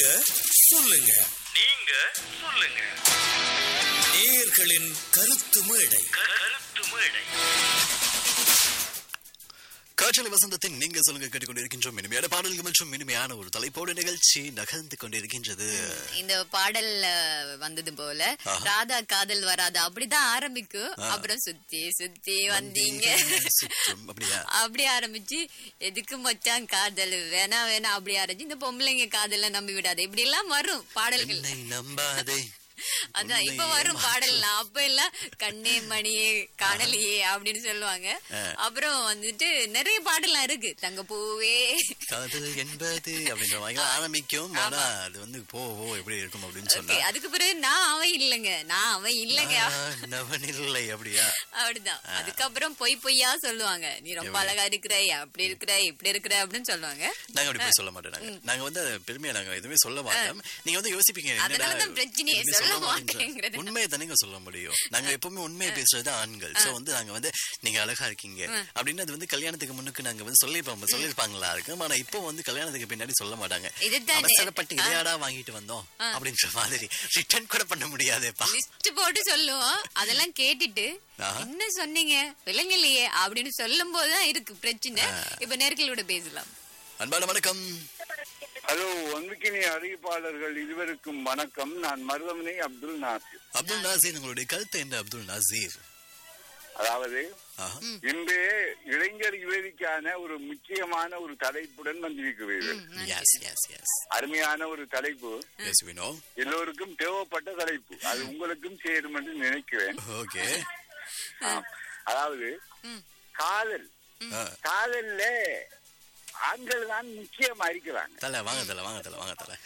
சொல்லுங்க நீங்க சொல்லுங்க நேயர்களின் கருத்து மேடை கருத்து மேடை காற்றலை வசந்தத்தின் நீங்க சொல்லுங்க கேட்டுக்கொண்டிருக்கின்றோம் இனிமையான பாடல்கள் மற்றும் இனிமையான ஒரு தலைப்போடு நிகழ்ச்சி நகர்ந்து கொண்டிருக்கின்றது இந்த பாடல் அஹ், வந்தது போல ராதா காதல் வராது அப்படிதான் ஆரம்பிக்கும் அப்புறம் சுத்தி சுத்தி வந்தீங்க சுற்றும் அப்படியா அப்படி ஆரம்பிச்சு எதுக்கு மச்சான் காதல் வேணா வேணா அப்படி ஆரம்பிச்சு இந்த பொம்பளைங்க காதல நம்பி விடாது இப்படி எல்லாம் வரும் பாடல்கள் என்னை நம்பாதே அதான் இப்ப வரும் பாடல்லாம் அப்ப எல்லாம் கண்ணே மணியே காணலியே அப்படின்னு சொல்லுவாங்க அப்புறம் வந்துட்டு நிறைய பாடலாம் இருக்கு தங்க பூவே காதல் என்பது அப்படின்ற மாதிரி ஆரம்பிக்கும் ஆனா அது வந்து போ போ எப்படி இருக்கும் அப்படின்னு சொன்னா Okay, அதுக்கு பிறகு நான் அவன் இல்லைங்க நான் அவன் இல்லைங்க நான் நவனில்லை அப்படியா அப்படிதான் அதுக்கப்புறம் பொய் பொய்யா சொல்லுவாங்க நீ ரொம்ப அழகா இருக்கிற அப்படி இருக்கிற இப்படி இருக்கிற அப்படின்னு சொல்லுவாங்க நாங்க அப்படி போய் சொல்ல மாட்டோம் நாங்க நாங்க வந்து அதை பெருமையா நாங்க எதுவுமே சொல்ல மாட்டோம் நீங்க வந்து யோசிப்பீங்க என்னடா, அதனாலதான் பிரச்சனையே, எதுவுமே சொல்ல மாட்டேன்ற. மாட்டேங்கிறது. உண்மையை தானேங்க சொல்ல முடியும் நாங்க எப்பவுமே உண்மையை பேசுறது ஆண்கள் சோ வந்து நாங்க வந்து நீங்க அழகா இருக்கீங்க அப்படின்னு அது வந்து கல்யாணத்துக்கு முன்னுக்கு நாங்க வந்து சொல்லிருப்போம் சொல்லிருப்பாங்களா இருக்கும் ஆனா இப்போ வந்து கல்யாணத்துக்கு பின்னாடி சொல்ல மாட்டாங்க இதுதானே. அவசரப்பட்டு இதையாடா வாங்கிட்டு வந்தோம் அப்படின்ற மாதிரி ரிட்டர்ன் கூட பண்ண முடியாதேப்பா லிஸ்ட் போட்டு சொல்லுவோம் அதெல்லாம் கேட்டுட்டு ஆஹா. என்ன சொன்னீங்க விலங்கலையே அப்படின்னு சொல்லும் போதுதான் இருக்கு பிரச்சனை இப்ப நேர்களோட பேசலாம் அன்பான வணக்கம் ஹலோ அன்புக்கினி அறிவிப்பாளர்கள் இருவருக்கும் வணக்கம் நான் மருதமனை அப்துல் நாசிர் அப்துல் நாசீர் உங்களுடைய கருத்து என்ன அப்துல் நாசீர் அதாவது ஆஹா. இன்று இளைஞர் யுவதிக்கான ஒரு முக்கியமான ஒரு தலைப்புடன் வந்திருக்கிறீர்கள் எஸ் எஸ் எஸ் அருமையான ஒரு தலைப்பு எஸ் வி நோ எல்லோருக்கும் தேவைப்பட்ட தலைப்பு அது உங்களுக்கும் சேரும் என்று நினைக்கிறேன் ஓகே ஆ. அதாவது காதல் காதல்ல ஆண்கள் தான் முக்கியமா இருக்கிறாங்க தல வாங்க தல வாங்க தல வாங்க தல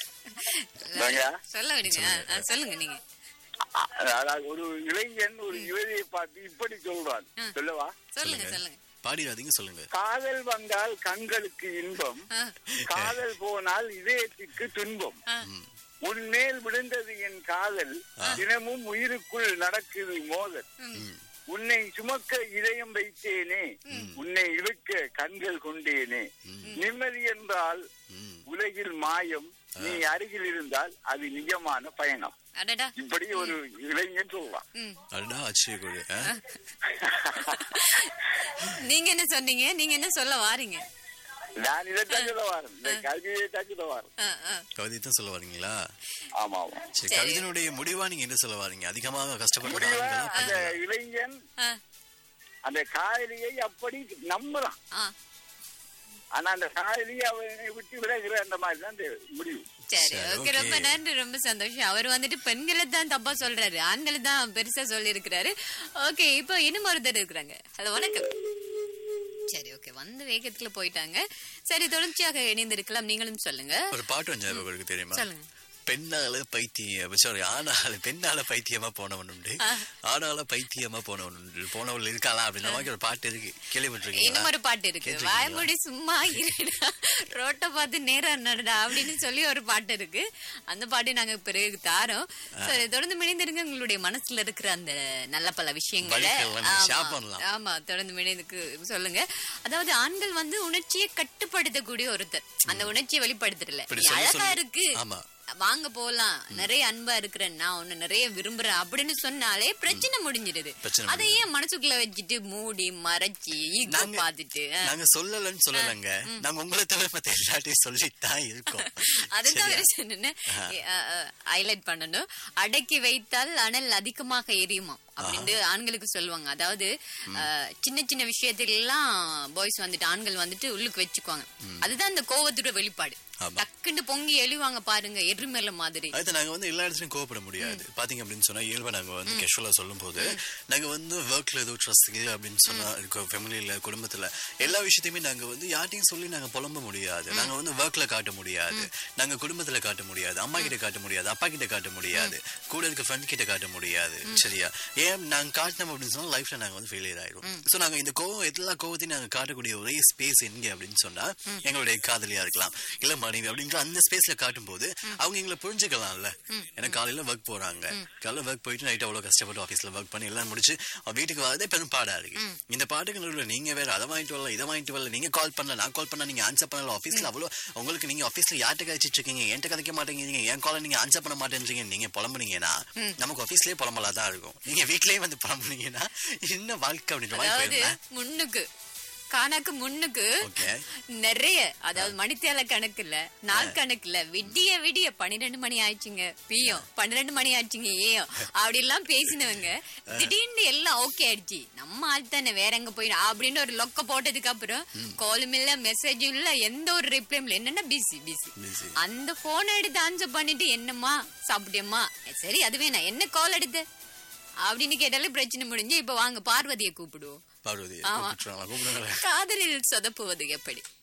வாங்க. சொல்ல விடுங்க ஆ, ஆ, சொல்லுங்க நீங்க அ- அதாவது ஒரு இளைஞன் ஒரு யுவதியை பார்த்து இப்படி சொல்றான் சொல்லவா சொல்லுங்க சொல்லுங்க பாடிடாதீங்க சொல்லுங்க காதல் வந்தால் கண்களுக்கு இன்பம் ஆ, காதல் போனால் இதயத்திற்கு துன்பம் ஆ. உன்மேல் விழுந்தது என் காதல் தினமும் உயிருக்குள் நடக்குது மோதல் உன்னை சுமக்க இதயம் வைத்தேனே உன்னை இழுக்க கண்கள் கொண்டேனே நிம்மதி என்றால் ம். உலகில் மாயம் நீ அருகில் இருந்தால் அது நிஜமான பயணம் அடடா இப்படி ஒரு இளைஞன் சொல்லலாம் ம். அதுதான் ஆச்சரியக்குழு நீங்க என்ன சொன்னீங்க நீங்க என்ன சொல்ல வாரீங்க நான் இதைத்தான் சொல்ல வரேன் இந்த கல்வியை தான் சொல்ல வரேன் ஆ, ஆ. கவிதை தான் சொல்ல வரீங்களா ஆமா ஆமா சரி கவிதையினுடைய முடிவா நீங்க என்ன சொல்ல வரீங்க அதிகமாக கஷ்டப்படுற முடிவா ஆண்களா, அந்த பெண்களா? இளைஞன் ஆ, அந்த காதலியை அப்படி நம்புறான் ஆ. ஆனா அந்த காதலி அவனை விட்டு விலகுற அந்த மாதிரி தான் இந்த முடிவு சரி சரி, ஓகே okay. ரொம்ப நன்றி ரொம்ப சந்தோஷம் அவர் வந்துட்டு பெண்களை தான் தப்பா சொல்றாரு ஆண்களை தான் பெருசா சொல்லி இருக்கிறாரு ஓகே இப்போ இன்னும் ஒருத்தர் இருக்கிறாங்க ஹலோ வணக்கம் சரி ஓகே வந்து வேகத்துல போயிட்டாங்க சரி தொடர்ச்சியாக இணைந்திருக்கலாம் நீங்களும் சொல்லுங்க ஒரு பாட்டு வந்து ஞாபகம் இருக்கு தெரியுமா சொல்லுங்க பெண்ணால பைத்தியம் சாரி ஆனால பெண்ணால பைத்தியமா போனவன் உண்டு ஆனால பைத்தியமா போனவன் உண்டு போனவள் இருக்காளா அப்படின்ற மாதிரி ஒரு பாட்டு இருக்கு இன்னும் கேள்விப்பட்டிருக்கீங்களா ஒரு பாட்டு இருக்கு கேட்டிருக்கீங்களா? வாய்மொழி சும்மா இருடா ரோட்டை பார்த்து நேரம் நடடா அப்படின்னு சொல்லி ஒரு பாட்டு இருக்கு அந்த பாட்டு நாங்க பிறகு தாரோம் சரி தொடர்ந்து மிணைந்திருங்க உங்களுடைய மனசுல இருக்கிற அந்த நல்ல பல விஷயங்களை வழிகளை நீங்க share ஆமா, பண்ணலாம். ஆமா தொடர்ந்து மிணைந்துக்கு சொல்லுங்க அதாவது ஆண்கள் வந்து உணர்ச்சியை கட்டுப்படுத்தக்கூடிய ஒருத்தர் அந்த உணர்ச்சியை வெளிப்படுத்துறல இப்படி நீ சொல்ல அழகா சொல்ல- இருக்கு ஆமா. வாங்க போலாம் நிறைய அன்பா இருக்கிறேன் நான் உன்னை நிறைய விரும்புறேன் அப்படின்னு சொன்னாலே பிரச்சனை முடிஞ்சிடுது பிரச்சனை அதை ஏன் மனசுக்குள்ள வச்சுட்டு மூடி மறைச்சு ஈகோ நாங்க- பாத்துட்டு ஆ. நாங்க சொல்லலன்னு சொல்லலங்க நாங்க உங்களை தவிர மத்த எல்லாத்தையும் சொல்லித்தான் இருக்கோம் அதுதான் சரியா? பிரச்சனை ஹைலைட் பண்ணணும் அடக்கி வைத்தால் அனல் அதிகமாக எரியுமா அப்படின்னு ஆண்களுக்கு சொல்லுவாங்க அதாவது அஹ், சின்ன சின்ன விஷயத்துல எல்லாம் பாய்ஸ் வந்துட்டு ஆண்கள் வந்துட்டு உள்ளுக்கு வச்சுக்குவாங்க அதுதான் அந்த கோவத்தோட வெளிப்பாடு ஆமா. டக்குன்னு பொங்கி எழுவாங்க பாருங்க எருமேல மாதிரி அடுத்து நாங்க வந்து எல்லா இடத்துலயும் கோவப்பட முடியாது பாத்தீங்க அப்படின்னு சொன்னா இயல்பா நாங்க வந்து கேஷுவலா சொல்லும் போது நாங்க வந்து ஒர்க்ல ஏதோ ட்ரஸ்ட் இல்லை அப்படின்னு சொன்னா ஃபேமிலியில குடும்பத்துல எல்லா விஷயத்தையுமே நாங்க வந்து யார்ட்டையும் சொல்லி நாங்க புலம்ப முடியாது நாங்க வந்து ஒர்க்ல காட்ட முடியாது நாங்க குடும்பத்துல காட்ட முடியாது அம்மா கிட்ட காட்ட முடியாது அப்பா கிட்ட காட்ட முடியாது கூட இருக்க ஃப்ரெண்ட் கிட்ட காட்ட முடியாது சரியா ஏன் நாங்க காட்டினோம் அப்படின்னு சொன்னா லைஃப்ல நாங்க வந்து ஃபெயிலியர் ஆயிடும் சோ நாங்க இந்த கோவம் எல்லா கோவத்தையும் நாங்க காட்டக்கூடிய ஒரே ஸ்பேஸ் எங்க அப்படின்னு சொன்னா எங்களுடைய காதலியா இருக்கலாம் இல்ல மனைவி அப்படின்ற அந்த ஸ்பேஸ்ல காட்டும் போது அவங்க அவங்க எங்களை புரிஞ்சுக்கலாம்ல ஏன்னா காலையில ஒர்க் போறாங்க காலையில ஒர்க் போயிட்டு நைட் அவ்வளவு கஷ்டப்பட்டு ஆபீஸ்ல ஒர்க் பண்ணி எல்லாம் முடிச்சு அவ வீட்டுக்கு வரதே பெரும் பாடா இருக்கு இந்த பாட்டுக்கு நடுவில் நீங்க வேற அதை வாங்கிட்டு வரல இதை வாங்கிட்டு வரல நீங்க கால் பண்ணல நான் கால் பண்ண நீங்க ஆன்சர் பண்ணல ஆபீஸ்ல அவ்வளவு உங்களுக்கு நீங்க ஆபீஸ்ல யார்கிட்ட கழிச்சிட்டு இருக்கீங்க என்கிட்ட கதைக்க மாட்டேங்கிறீங்க என் காலை நீங்க ஆன்சர் பண்ண மாட்டேன்றீங்க நீங்க புலம்புனீங்கன்னா நமக்கு ஆபீஸ்லயே புலம்பலா தான் இருக்கும் நீங்க வீட்லயே வந்து புலம்புனீங்கன்னா என்ன வாழ்க்கை அப்படின்ற மாதிரி அதாவது போயிருந்தேன் முன்னுக்கு காணாக்கு முன்னுக்கு Okay. நிறைய அதாவது மணித்தேல கணக்குல நாள் கணக்குல விடிய விடிய பன்னிரெண்டு மணி ஆயிடுச்சுங்க பியும் பன்னிரெண்டு மணி ஆயிடுச்சுங்க ஏயும் அப்படி எல்லாம் பேசினவங்க திடீர்னு எல்லாம் ஓகே ஆயிடுச்சு நம்ம ஆள் தானே வேற எங்க போய் அப்படின்னு ஒரு லொக்க போட்டதுக்கு அப்புறம் காலும் இல்ல மெசேஜும் இல்ல எந்த ஒரு ரிப்ளையும் இல்ல என்னன்னா பிஸி பிஸி Busy. அந்த போன் எடுத்து ஆன்சர் பண்ணிட்டு என்னம்மா சாப்பிட்டியம்மா சரி அதுவே நான் என்ன கால் எடுத்து அப்படின்னு கேட்டாலே பிரச்சனை முடிஞ்சு இப்ப வாங்க பார்வதியை கூப்பிடுவோம் பார்வதி ஆமா. கூப்பிட்டுருவாங்களா? கூப்பிடுவாங்களா காதலில் சொதப்புவது எப்படி